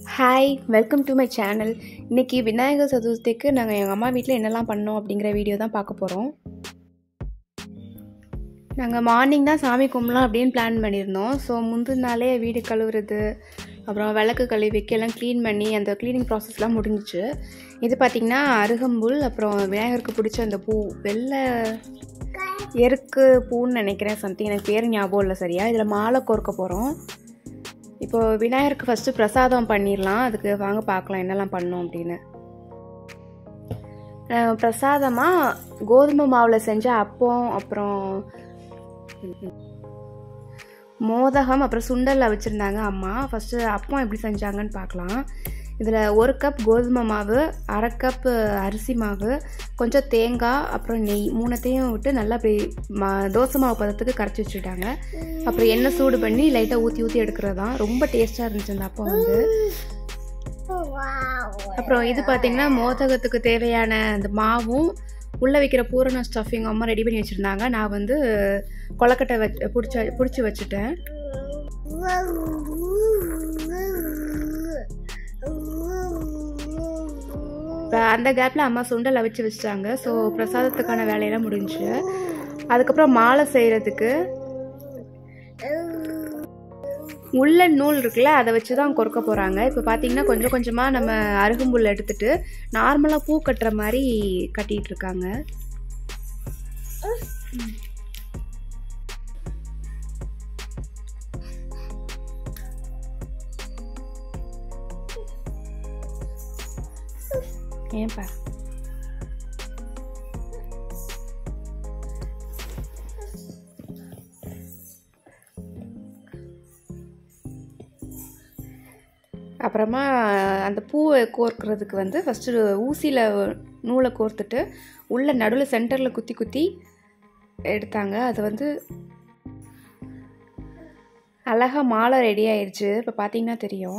hi welcome to my channel இன்றைக்கி விநாயகர் சதுர்த்திக்கு நாங்கள் எங்கள் அம்மா வீட்டில் என்னெல்லாம் பண்ணோம் அப்படிங்கிற வீடியோ தான் பார்க்க போகிறோம் நாங்கள் மார்னிங் தான் சாமி கும்பலாம் அப்படின்னு பிளான் பண்ணியிருந்தோம் ஸோ முந்தின நாளே வீடு கழுவுறது அப்புறம் விளக்கு கழுவி வைக்க எல்லாம் க்ளீன் பண்ணி அந்த க்ளீனிங் ப்ராசஸ்லாம் முடிஞ்சிச்சு இது பார்த்திங்கன்னா அருகம்புல் அப்புறம் விநாயகருக்கு பிடிச்ச அந்த பூ வெள்ளை எருக்கு பூன்னு நினைக்கிறேன் சம்திங் எனக்கு பேர் ஞாபகம் இல்லை சரியா இதில் மாலை கோர்க்க போகிறோம் இப்போது விநாயகருக்கு ஃபஸ்ட்டு பிரசாதம் பண்ணிடலாம் அதுக்கு வாங்க பார்க்கலாம் என்னெல்லாம் பண்ணோம் அப்படின்னு அஹ் பிரசாதமாக கோதுமை மாவில் செஞ்ச அப்பம் அப்புறம் மோதகம் அப்புறம் சுண்டலில் வச்சுருந்தாங்க அம்மா ஃபஸ்ட்டு அப்பம் எப்படி செஞ்சாங்கன்னு பார்க்கலாம் இதில் ஒரு கப் கோதுமை மாவு அரை கப் அரிசி மாவு கொஞ்சம் தேங்காய் அப்புறம் நெய் மூணுத்தையும் விட்டு நல்லா அப்படி மா தோசை மாவு பதத்துக்கு கரைச்சி வச்சுட்டாங்க அப்புறம் எண்ணெய் சூடு பண்ணி லைட்டாக ஊற்றி ஊற்றி எடுக்கிறது தான் ரொம்ப டேஸ்ட்டாக இருந்துச்சு அந்த அப்பம் வந்து அப்புறம் இது பார்த்தீங்கன்னா மோதகத்துக்கு தேவையான அந்த மாவும் உள்ளே வைக்கிற பூரண ஸ்டஃபிங் அம்மா ரெடி பண்ணி வச்சுருந்தாங்க நான் வந்து கொலக்கட்டை வச்சு பிடிச்ச பிடிச்சி வச்சுட்டேன் இப்போ அந்த கேப்பில் அம்மா சுண்டல் அவிச்சு வச்சிட்டாங்க ஸோ பிரசாதத்துக்கான வேலையெல்லாம் முடிஞ்சு அதுக்கப்புறம் மாலை செய்கிறதுக்கு உள்ள நூல் இருக்குல்ல அதை வச்சு தான் கொறுக்க போகிறாங்க இப்போ பார்த்தீங்கன்னா கொஞ்சம் கொஞ்சமாக நம்ம அருகம்புல் எடுத்துட்டு நார்மலாக பூ கட்டுற மாதிரி கட்டிகிட்டு இருக்காங்க ஏன்பா அப்புறமா அந்த பூவை கோர்க்கிறதுக்கு வந்து ஃபஸ்ட்டு ஊசியில் நூலை கோர்த்துட்டு உள்ள நடுவில் சென்டரில் குத்தி குத்தி எடுத்தாங்க அது வந்து அழகாக மாலை ரெடி ஆயிடுச்சு இப்போ பார்த்தீங்கன்னா தெரியும்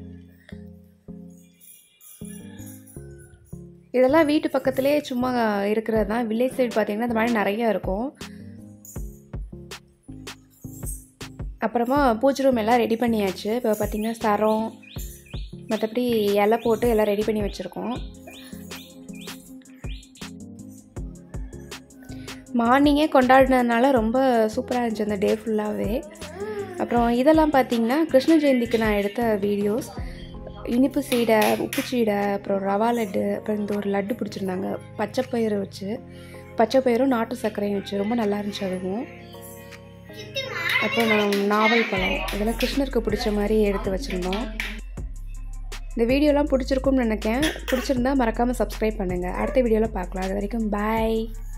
இதெல்லாம் வீட்டு பக்கத்துலேயே சும்மா இருக்கிறது தான் வில்லேஜ் சைடு பார்த்தீங்கன்னா இந்த மாதிரி நிறையா இருக்கும் அப்புறமா பூஜை ரூம் எல்லாம் ரெடி பண்ணியாச்சு இப்போ பார்த்தீங்கன்னா சரம் மற்றபடி இலை போட்டு எல்லாம் ரெடி பண்ணி வச்சுருக்கோம் மார்னிங்கே கொண்டாடினதுனால ரொம்ப சூப்பராக இருந்துச்சு அந்த டே ஃபுல்லாகவே அப்புறம் இதெல்லாம் பார்த்தீங்கன்னா கிருஷ்ண ஜெயந்திக்கு நான் எடுத்த வீடியோஸ் இனிப்பு சீடை உப்பு சீடை அப்புறம் ரவா லட்டு அப்புறம் இந்த ஒரு லட்டு பிடிச்சிருந்தாங்க பச்சைப்பயிறு வச்சு பச்சைப்பயிரும் நாட்டு சர்க்கரையும் வச்சு ரொம்ப நல்லா இருந்துச்சு அதுவும் அப்புறம் நான் நாவல் பழம் இதெல்லாம் கிருஷ்ணருக்கு பிடிச்ச மாதிரி எடுத்து வச்சுருந்தோம் இந்த வீடியோலாம் பிடிச்சிருக்கும்னு நினைக்கிறேன் பிடிச்சிருந்தா மறக்காமல் சப்ஸ்கிரைப் பண்ணுங்கள் அடுத்த வீடியோவில் பார்க்கலாம் அது வரைக்கும் பாய்